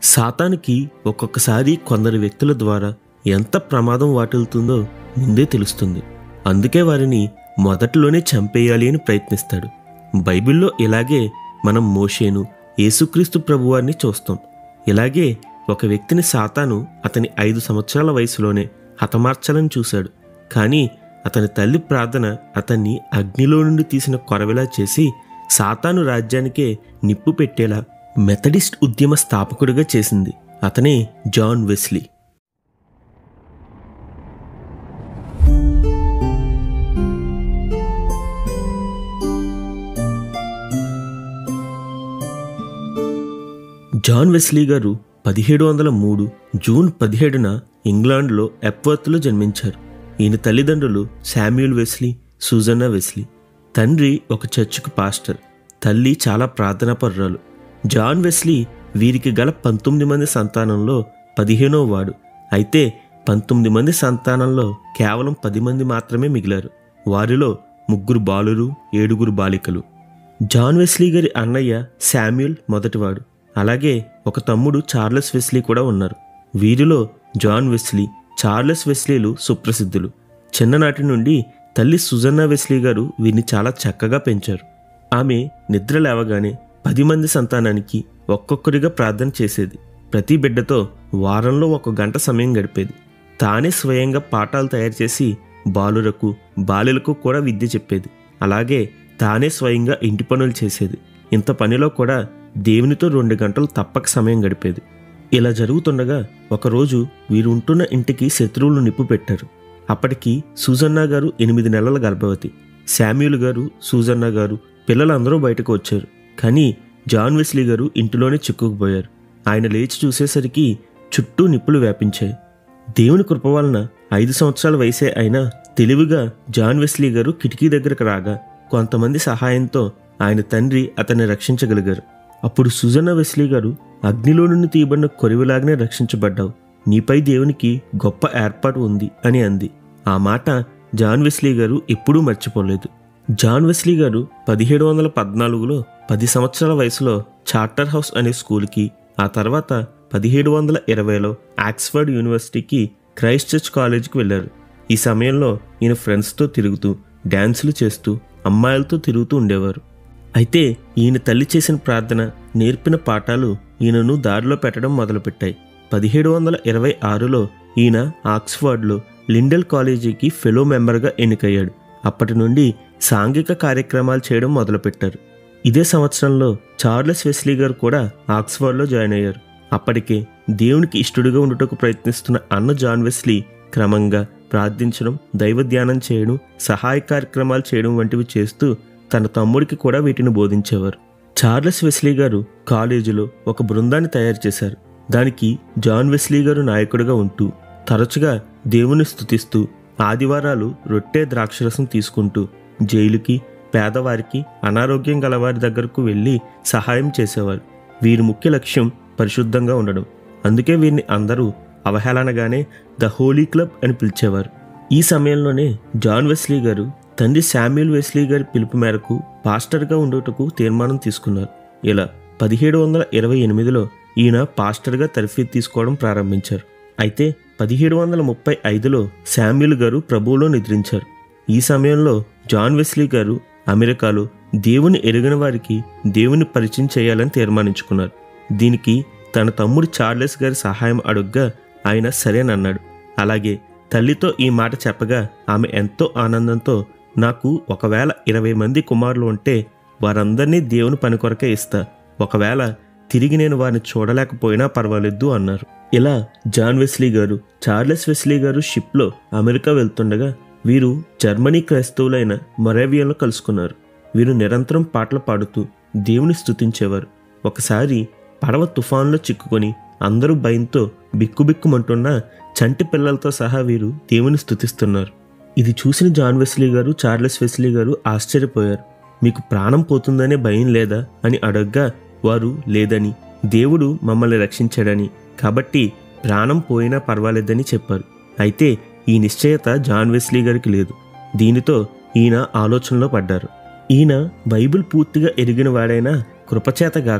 సాతానికి ఒక్కొక్కసారి కొందరు వ్యక్తుల ద్వారా ఎంత ప్రమాదం వాటిల్తుందో ముందే తెలుస్తుంది అందుకే వారిని మొదటిలోనే చంపేయాలి అని ప్రయత్నిస్తాడు బైబిల్లో ఇలాగే మనం మోషేను యేసుక్రీస్తు ప్రభువారిని చూస్తాం ఇలాగే ఒక వ్యక్తిని సాతాను అతని ఐదు సంవత్సరాల వయసులోనే హతమార్చాలని చూశాడు కానీ అతని తల్లి ప్రార్థన అతన్ని అగ్నిలో నుండి తీసిన కొరవిలా చేసి సాతాను రాజ్యానికే నిప్పు పెట్టేలా మెథడిస్ట్ ఉద్యమ స్థాపకుడిగా చేసింది అతనే జాన్ వెస్లీ జాన్ వెస్లీ గారు పదిహేడు వందల మూడు జూన్ పదిహేడున ఇంగ్లాండ్లో ఎప్వర్త్లో జన్మించారు ఈయన తల్లిదండ్రులు శామ్యూల్ వెస్లీ సూజన్నా వెస్లీ తండ్రి ఒక చర్చికి పాస్టర్ తల్లి చాలా ప్రార్థనాపరురాలు జాన్ వెస్లీ వీరికి గల పంతొమ్మిది మంది సంతానంలో పదిహేనో వాడు అయితే పంతొమ్మిది మంది సంతానంలో కేవలం పది మంది మాత్రమే మిగిలారు వారిలో ముగ్గురు బాలురు ఏడుగురు బాలికలు జాన్ వెస్లీ గారి అన్నయ్య శామ్యూల్ మొదటివాడు అలాగే ఒక తమ్ముడు చార్లెస్ వెస్లీ కూడా ఉన్నారు వీరిలో జాన్ వెస్లీ చార్లెస్ వెస్లీలు సుప్రసిద్ధులు చిన్ననాటి నుండి తల్లి సుజన్నా వెస్లీ గారు వీరిని చాలా చక్కగా పెంచారు ఆమె నిద్ర లేవగానే పది మంది సంతానానికి ఒక్కొక్కరిగా ప్రార్థన చేసేది ప్రతి బిడ్డతో వారంలో ఒక గంట సమయం గడిపేది తానే స్వయంగా పాఠాలు తయారు చేసి బాలురకు బాలులకు కూడా విద్య చెప్పేది అలాగే తానే స్వయంగా ఇంటి పనులు చేసేది ఇంత పనిలో కూడా దేవునితో రెండు గంటలు తప్పక సమయం గడిపేది ఇలా జరుగుతుండగా ఒకరోజు వీరు ఉంటున్న ఇంటికి శత్రువులు నిప్పు పెట్టారు అప్పటికి సూజన్నా గారు ఎనిమిది నెలల గర్భవతి శామ్యూల్ గారు సూజన్నా గారు పిల్లలందరూ బయటకు వచ్చారు కానీ జాన్ వెస్లీ గారు ఇంటిలోనే చిక్కుకుపోయారు ఆయన లేచి చూసేసరికి చుట్టూ నిప్పులు వ్యాపించాయి దేవుని కృప వలన ఐదు సంవత్సరాల వయసే అయినా తెలివిగా జాన్ వెస్లీ గారు కిటికీ దగ్గరకు రాగా కొంతమంది సహాయంతో ఆయన తండ్రి అతన్ని రక్షించగలిగారు అప్పుడు సుజన్న వెస్లీ గారు అగ్నిలో నుండి తీయబడిన కొరివిలాగానే రక్షించబడ్డావు నీపై దేవునికి గొప్ప ఏర్పాటు ఉంది అని అంది ఆ మాట జాన్ వెస్లీ గారు ఎప్పుడూ మర్చిపోలేదు జాన్ వెస్లీ గారు పదిహేడు వందల పద్నాలుగులో పది సంవత్సరాల వయసులో చార్టర్ హౌస్ అనే స్కూల్కి ఆ తర్వాత పదిహేడు వందల ఇరవైలో ఆక్స్ఫర్డ్ యూనివర్సిటీకి క్రైస్ట్ చర్చ్ కాలేజీకి వెళ్ళారు ఈ సమయంలో ఈయన ఫ్రెండ్స్తో తిరుగుతూ డ్యాన్సులు చేస్తూ అమ్మాయిలతో తిరుగుతూ ఉండేవారు అయితే ఈయన తల్లి చేసిన ప్రార్థన నేర్పిన పాఠాలు ఈయనను దారిలో పెట్టడం మొదలుపెట్టాయి పదిహేడు వందల ఇరవై ఆరులో ఈయన ఆక్స్ఫర్డ్లో లిండల్ కాలేజీకి ఫెలో మెంబర్గా ఎన్నికయ్యాడు అప్పటి నుండి సాంఘిక కార్యక్రమాలు చేయడం మొదలుపెట్టారు ఇదే సంవత్సరంలో చార్లెస్ వెస్లీ గారు కూడా ఆక్స్ఫర్డ్లో జాయిన్ అయ్యారు అప్పటికే దేవునికి ఇష్టడుగా ఉండుటకు ప్రయత్నిస్తున్న అన్న జాన్ వెస్లీ క్రమంగా ప్రార్థించడం దైవ ధ్యానం చేయడం సహాయ కార్యక్రమాలు చేయడం వంటివి చేస్తూ తన తమ్ముడికి కూడా వీటిని బోధించేవారు చార్లెస్ వెస్లీ గారు కాలేజీలో ఒక బృందాన్ని తయారు చేశారు దానికి జాన్ వెస్లీ గారు నాయకుడిగా ఉంటూ తరచుగా దేవుని స్తుతిస్తూ ఆదివారాలు రొట్టె ద్రాక్షరసం తీసుకుంటూ జైలుకి పేదవారికి అనారోగ్యం గలవారి దగ్గరకు వెళ్ళి సహాయం చేసేవారు వీరి ముఖ్య లక్ష్యం పరిశుద్ధంగా ఉండడం అందుకే వీరిని అందరూ అవహేళనగానే ద హోలీ క్లబ్ అని పిలిచేవారు ఈ సమయంలోనే జాన్ వెస్లీ గారు తండ్రి శామ్యుల్ వెస్లీ గారి పిలుపు మేరకు పాస్టర్గా ఉండుటకు తీర్మానం తీసుకున్నారు ఇలా పదిహేడు వందల ఇరవై ఎనిమిదిలో ఈయన పాస్టర్గా తర్ఫీ తీసుకోవడం ప్రారంభించారు అయితే పదిహేడు వందల ముప్పై ఐదులో శామ్యుల్ గారు ప్రభువులో నిద్రించారు ఈ సమయంలో జాన్ వెస్లీ గారు అమెరికాలో దేవుని ఎరిగిన వారికి దేవుని పరిచయం చేయాలని తీర్మానించుకున్నారు దీనికి తన తమ్ముడు చార్లెస్ గారి సహాయం అడుగ్గా ఆయన సరేనన్నాడు అలాగే తల్లితో ఈ మాట చెప్పగా ఆమె ఎంతో ఆనందంతో నాకు ఒకవేళ ఇరవై మంది కుమారులు ఉంటే వారందరినీ దేవుని పని కొరకే ఇస్తా ఒకవేళ తిరిగి నేను వారిని చూడలేకపోయినా పర్వాలేదు అన్నారు ఇలా జాన్ వెస్లీ గారు చార్లెస్ వెస్లీ గారు షిప్లో అమెరికా వెళ్తుండగా వీరు జర్మనీ క్రైస్తవులైన మొరేవియాలో కలుసుకున్నారు వీరు నిరంతరం పాటలు పాడుతూ దేవుని స్తుతించేవారు ఒకసారి పడవ తుఫాన్లో చిక్కుకొని అందరూ భయంతో బిక్కుబిక్కుమంటున్న చంటి పిల్లలతో సహా వీరు దేవుని స్తుతిస్తున్నారు ఇది చూసిన జాన్ వెస్లీ గారు చార్లెస్ వెస్లీ గారు ఆశ్చర్యపోయారు మీకు ప్రాణం పోతుందనే భయం లేదా అని అడగ్గా వారు లేదని దేవుడు మమ్మల్ని రక్షించాడని కాబట్టి ప్రాణం పోయినా పర్వాలేదని చెప్పారు అయితే ఈ నిశ్చయత జాన్ వెస్లీ గారికి లేదు దీనితో ఈయన ఆలోచనలో పడ్డారు ఈయన బైబిల్ పూర్తిగా ఎరిగిన వాడైనా కృపచేతగాక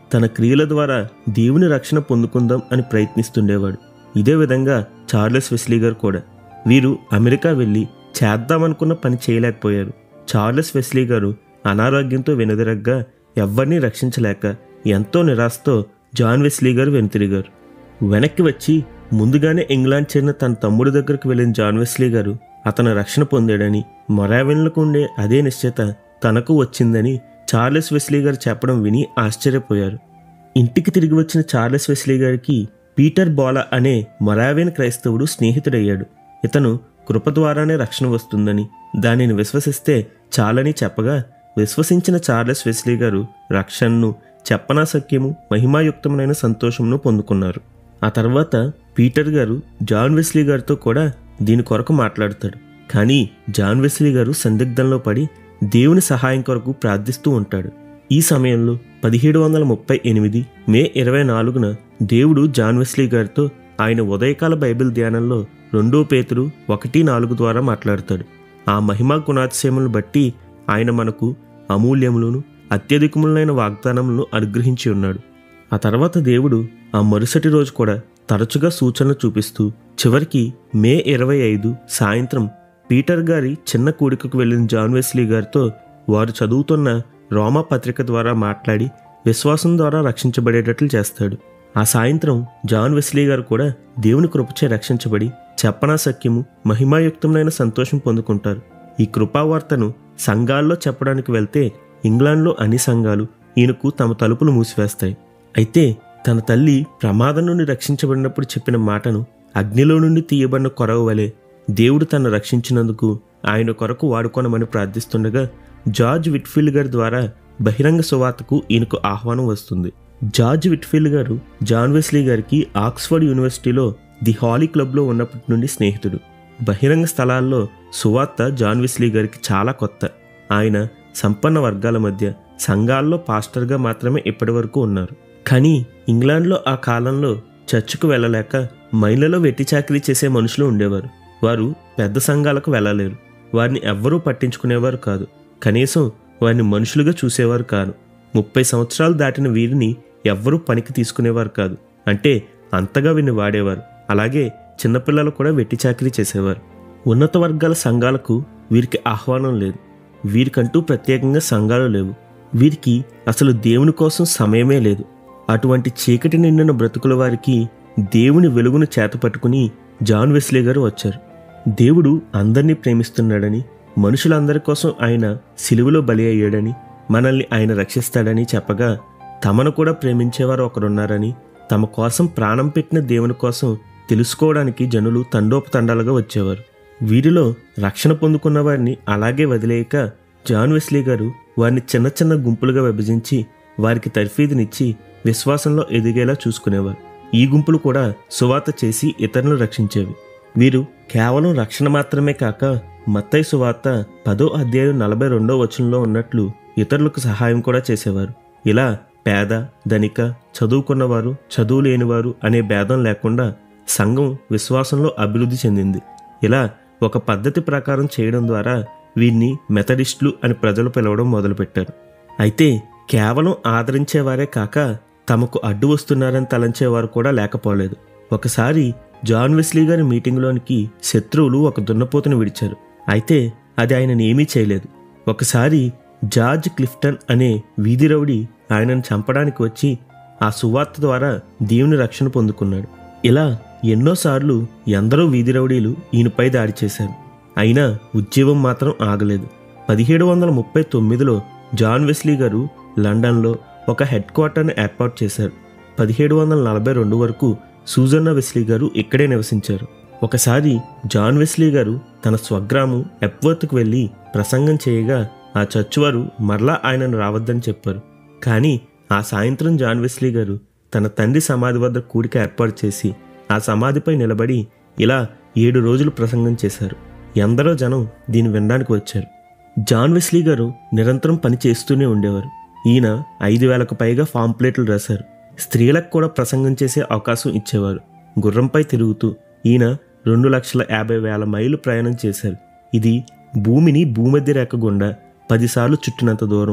తన క్రియల ద్వారా దేవుని రక్షణ పొందుకుందాం అని ప్రయత్నిస్తుండేవాడు ఇదే విధంగా చార్లెస్ వెస్లీ గారు కూడా వీరు అమెరికా వెళ్ళి చేద్దామనుకున్న పని చేయలేకపోయారు చార్లెస్ వెస్లీ గారు అనారోగ్యంతో వెనుదిరగ్గా ఎవ్వరినీ రక్షించలేక ఎంతో నిరాశతో జాన్ వెస్లీ గారు వెనుతిరిగారు వెనక్కి వచ్చి ముందుగానే ఇంగ్లాండ్ చేరిన తన తమ్ముడి దగ్గరకు వెళ్ళిన జాన్ వెస్లీ గారు అతను రక్షణ పొందాడని మొరావెన్లకు ఉండే అదే నిశ్చయత తనకు వచ్చిందని చార్లెస్ వెస్లీ గారు చెప్పడం విని ఆశ్చర్యపోయారు ఇంటికి తిరిగి వచ్చిన చార్లెస్ వెస్లీ గారికి పీటర్ బోలా అనే మొరావియన్ క్రైస్తవుడు స్నేహితుడయ్యాడు ఇతను కృప ద్వారానే రక్షణ వస్తుందని దానిని విశ్వసిస్తే చాలని చెప్పగా విశ్వసించిన చార్లెస్ వెస్లీ గారు రక్షణను చెప్పనా సఖ్యము మహిమాయుక్తమైన సంతోషమును పొందుకున్నారు ఆ తర్వాత పీటర్ గారు జాన్ వెస్లీ గారితో కూడా దీని కొరకు మాట్లాడతాడు కానీ జాన్ వెస్లీ గారు సందిగ్ధంలో పడి దేవుని సహాయం కొరకు ప్రార్థిస్తూ ఉంటాడు ఈ సమయంలో పదిహేడు వందల ముప్పై ఎనిమిది మే ఇరవై నాలుగున దేవుడు జాన్ వెస్లీ గారితో ఆయన ఉదయకాల బైబిల్ ధ్యానంలో రెండో పేతురు ఒకటి నాలుగు ద్వారా మాట్లాడతాడు ఆ మహిమా గుణాతిశయములను బట్టి ఆయన మనకు అమూల్యములను అత్యధికములైన వాగ్దానములను అనుగ్రహించి ఉన్నాడు ఆ తర్వాత దేవుడు ఆ మరుసటి రోజు కూడా తరచుగా సూచనలు చూపిస్తూ చివరికి మే ఇరవై ఐదు సాయంత్రం పీటర్ గారి చిన్న కూడికకు వెళ్ళిన జాన్ వెస్లీ గారితో వారు చదువుతున్న రోమా పత్రిక ద్వారా మాట్లాడి విశ్వాసం ద్వారా రక్షించబడేటట్లు చేస్తాడు ఆ సాయంత్రం జాన్ వెస్లీ గారు కూడా దేవుని కృపచే రక్షించబడి చెప్పనా సఖ్యము మహిమాయుక్తమైన సంతోషం పొందుకుంటారు ఈ కృపావార్తను సంఘాల్లో చెప్పడానికి వెళ్తే ఇంగ్లాండ్లో అన్ని సంఘాలు ఈయనకు తమ తలుపులు మూసివేస్తాయి అయితే తన తల్లి ప్రమాదం నుండి రక్షించబడినప్పుడు చెప్పిన మాటను అగ్నిలో నుండి తీయబడిన కొరవ వలె దేవుడు తను రక్షించినందుకు ఆయన కొరకు వాడుకోనమని ప్రార్థిస్తుండగా జార్జ్ విట్ఫీల్డ్ గారి ద్వారా బహిరంగ సువార్తకు ఈయనకు ఆహ్వానం వస్తుంది జార్జ్ విట్ఫీల్డ్ గారు జాన్ వెస్లీ గారికి ఆక్స్ఫర్డ్ యూనివర్సిటీలో ది హాలీ క్లబ్లో ఉన్నప్పటి నుండి స్నేహితుడు బహిరంగ స్థలాల్లో సువార్త జాన్ వెస్లీ గారికి చాలా కొత్త ఆయన సంపన్న వర్గాల మధ్య సంఘాల్లో పాస్టర్గా మాత్రమే ఇప్పటివరకు ఉన్నారు కానీ ఇంగ్లాండ్లో ఆ కాలంలో చర్చికి వెళ్ళలేక మైళ్ళలో వెట్టి చాకరీ చేసే మనుషులు ఉండేవారు వారు పెద్ద సంఘాలకు వెళ్ళలేరు వారిని ఎవ్వరూ పట్టించుకునేవారు కాదు కనీసం వారిని మనుషులుగా చూసేవారు కాదు ముప్పై సంవత్సరాలు దాటిన వీరిని ఎవ్వరూ పనికి తీసుకునేవారు కాదు అంటే అంతగా వీరిని వాడేవారు అలాగే చిన్నపిల్లలు కూడా వెట్టి చాకరీ చేసేవారు ఉన్నత వర్గాల సంఘాలకు వీరికి ఆహ్వానం లేదు వీరికంటూ ప్రత్యేకంగా సంఘాలు లేవు వీరికి అసలు దేవుని కోసం సమయమే లేదు అటువంటి చీకటి నిండిన బ్రతుకుల వారికి దేవుని వెలుగును చేతపట్టుకుని జాన్ వెస్లీ గారు వచ్చారు దేవుడు అందరినీ ప్రేమిస్తున్నాడని మనుషులందరి కోసం ఆయన సిలువలో బలి అయ్యాడని మనల్ని ఆయన రక్షిస్తాడని చెప్పగా తమను కూడా ప్రేమించేవారు ఒకరున్నారని తమ కోసం ప్రాణం పెట్టిన దేవుని కోసం తెలుసుకోవడానికి జనులు తండోపతండాలుగా వచ్చేవారు వీరిలో రక్షణ పొందుకున్న వారిని అలాగే వదిలేయక జాన్ వెస్లీ గారు వారిని చిన్న చిన్న గుంపులుగా విభజించి వారికి తర్ఫీదునిచ్చి విశ్వాసంలో ఎదిగేలా చూసుకునేవారు ఈ గుంపులు కూడా సువాత చేసి ఇతరులను రక్షించేవి వీరు కేవలం రక్షణ మాత్రమే కాక మత్తయి సువార్త పదో అధ్యాయం నలభై రెండో వచనంలో ఉన్నట్లు ఇతరులకు సహాయం కూడా చేసేవారు ఇలా పేద ధనిక చదువుకున్నవారు చదువు లేనివారు అనే భేదం లేకుండా సంఘం విశ్వాసంలో అభివృద్ధి చెందింది ఇలా ఒక పద్ధతి ప్రకారం చేయడం ద్వారా వీరిని మెథడిస్టులు అని ప్రజలు పిలవడం మొదలుపెట్టారు అయితే కేవలం ఆదరించేవారే కాక తమకు అడ్డు వస్తున్నారని తలంచేవారు కూడా లేకపోలేదు ఒకసారి జాన్ వెస్లీ గారి మీటింగ్లోనికి శత్రువులు ఒక దున్నపోతును విడిచారు అయితే అది ఆయనని ఏమీ చేయలేదు ఒకసారి జార్జ్ క్లిఫ్టన్ అనే వీధి రౌడీ ఆయనను చంపడానికి వచ్చి ఆ సువార్త ద్వారా దేవుని రక్షణ పొందుకున్నాడు ఇలా ఎన్నోసార్లు ఎందరో వీధి రౌడీలు ఈయనపై దాడి చేశారు అయినా ఉద్యమం మాత్రం ఆగలేదు పదిహేడు వందల ముప్పై తొమ్మిదిలో జాన్ వెస్లీ గారు లండన్లో ఒక హెడ్ క్వార్టర్ను ఏర్పాటు చేశారు పదిహేడు వందల నలభై రెండు వరకు సూజన్న వెస్లీ గారు ఇక్కడే నివసించారు ఒకసారి జాన్ వెస్లీ గారు తన స్వగ్రామం ఎప్వర్త్కు వెళ్ళి ప్రసంగం చేయగా ఆ చర్చ్ వారు మరలా ఆయనను రావద్దని చెప్పారు కానీ ఆ సాయంత్రం జాన్ వెస్లీ గారు తన తండ్రి సమాధి వద్ద కూడిక ఏర్పాటు చేసి ఆ సమాధిపై నిలబడి ఇలా ఏడు రోజులు ప్రసంగం చేశారు ఎందరో జనం దీన్ని వినడానికి వచ్చారు జాన్ వెస్లీ గారు నిరంతరం పని చేస్తూనే ఉండేవారు ఈయన ఐదు వేలకు పైగా ఫామ్ ప్లేట్లు రాశారు స్త్రీలకు కూడా ప్రసంగం చేసే అవకాశం ఇచ్చేవారు గుర్రంపై తిరుగుతూ ఈయన రెండు లక్షల యాభై వేల మైళ్ళు ప్రయాణం చేశారు ఇది భూమిని భూమధ్య రేఖ గుండా పదిసార్లు చుట్టినంత దూరం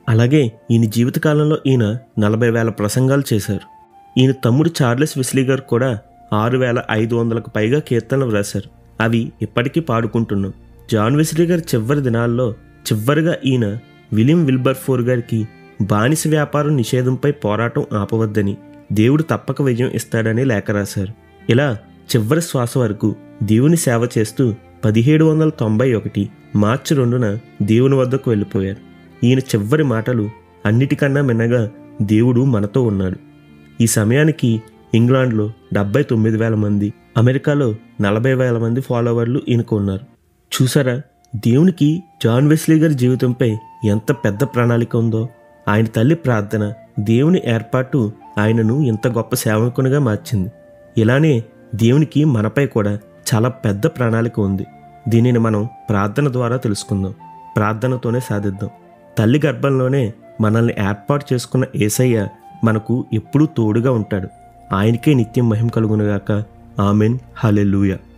అలాగే ఈయన జీవితకాలంలో ఈయన నలభై వేల ప్రసంగాలు చేశారు ఈయన తమ్ముడు చార్లెస్ విస్లీ గారు కూడా ఆరు వేల ఐదు వందలకు పైగా కీర్తనలు వ్రాశారు అవి ఇప్పటికీ పాడుకుంటున్నాం జాన్ వెస్లీ గారి చివరి దినాల్లో చివరిగా ఈయన విలియం విల్బర్ఫోర్ గారికి బానిస వ్యాపారం నిషేధంపై పోరాటం ఆపవద్దని దేవుడు తప్పక విజయం ఇస్తాడని లేఖ రాశారు ఇలా చివరి శ్వాస వరకు దేవుని సేవ చేస్తూ పదిహేడు వందల తొంభై ఒకటి మార్చి రెండున దేవుని వద్దకు వెళ్ళిపోయారు ఈయన చివరి మాటలు అన్నిటికన్నా మిన్నగా దేవుడు మనతో ఉన్నాడు ఈ సమయానికి ఇంగ్లాండ్లో డెబ్బై తొమ్మిది వేల మంది అమెరికాలో నలభై వేల మంది ఫాలోవర్లు ఈయనకు ఉన్నారు చూసారా దేవునికి జాన్ వెస్లీ గారి జీవితంపై ఎంత పెద్ద ప్రణాళిక ఉందో ఆయన తల్లి ప్రార్థన దేవుని ఏర్పాటు ఆయనను ఇంత గొప్ప సేవకునిగా మార్చింది ఇలానే దేవునికి మనపై కూడా చాలా పెద్ద ప్రణాళిక ఉంది దీనిని మనం ప్రార్థన ద్వారా తెలుసుకుందాం ప్రార్థనతోనే సాధిద్దాం తల్లి గర్భంలోనే మనల్ని ఏర్పాటు చేసుకున్న ఏసయ్య మనకు ఎప్పుడూ తోడుగా ఉంటాడు ఆయనకే నిత్యం మహిమ కలుగునుగాక ఆమెన్ హలెలూయా